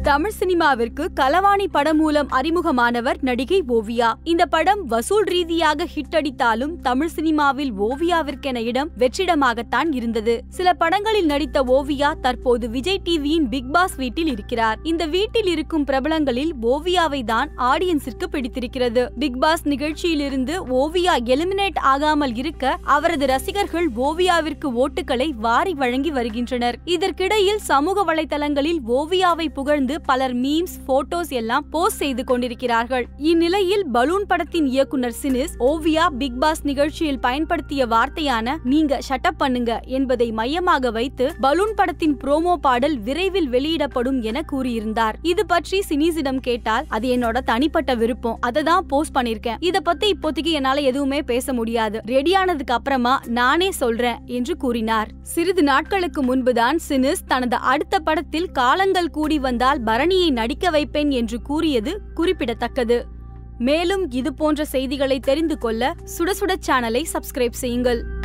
தமிழ் சினிமாவிற்கு கலவாணி படம் மூலம் அறிமுகமானவர் நடிகை ஓவியா இந்த படம் வசூல் ரீதியாக ஹிட் அடித்தாலும் தமிழ் சினிமாவில் ஓவியாவிற்கென இடம் வெற்றிடமாகத்தான் இருந்தது சில படங்களில் நடித்த ஓவியா தற்போது விஜய் டிவியின் பிக் பாஸ் வீட்டில் இருக்கிறார் இந்த வீட்டில் இருக்கும் பிரபலங்களில் ஓவியாவை தான் ஆடியன்ஸிற்கு பிடித்திருக்கிறது பிக் பாஸ் நிகழ்ச்சியிலிருந்து ஓவியா எலிமினேட் ஆகாமல் இருக்க அவரது ரசிகர்கள் ஓவியாவிற்கு ஓட்டுகளை வாரி வழங்கி வருகின்றனர் இதற்கிடையில் சமூக வலைதளங்களில் ஓவியாவை புகழ்ந்து பலர் மீம்ஸ் போட்டோஸ் எல்லாம் போஸ்ட் செய்து கொண்டிருக்கிறார்கள் இந்நிலையில் பலூன் படத்தின் இயக்குனர் சினிஸ் ஓவியா பிக் பாஸ் நிகழ்ச்சியில் பயன்படுத்திய வார்த்தையான நீங்க ஷட்டப் பண்ணுங்க என்பதை மையமாக வைத்து பலூன் படத்தின் ப்ரோமோ பாடல் விரைவில் வெளியிடப்படும் என கூறியிருந்தார் இது பற்றி சினிஸிடம் கேட்டால் அது என்னோட தனிப்பட்ட விருப்பம் அதை தான் போஸ்ட் பண்ணிருக்கேன் இத பத்தி இப்போதைக்கு என்னால எதுவுமே பேச முடியாது ரெடியானதுக்கு அப்புறமா நானே சொல்றேன் என்று கூறினார் சிறிது நாட்களுக்கு முன்புதான் சினிஸ் தனது அடுத்த படத்தில் காலங்கள் கூடி வந்தால் பரணியை நடிக்க வைப்பேன் என்று கூறியது குறிப்பிடத்தக்கது மேலும் இது போன்ற செய்திகளை தெரிந்து கொள்ள சுட சுட சேனலை சப்ஸ்கிரைப் செய்யுங்கள்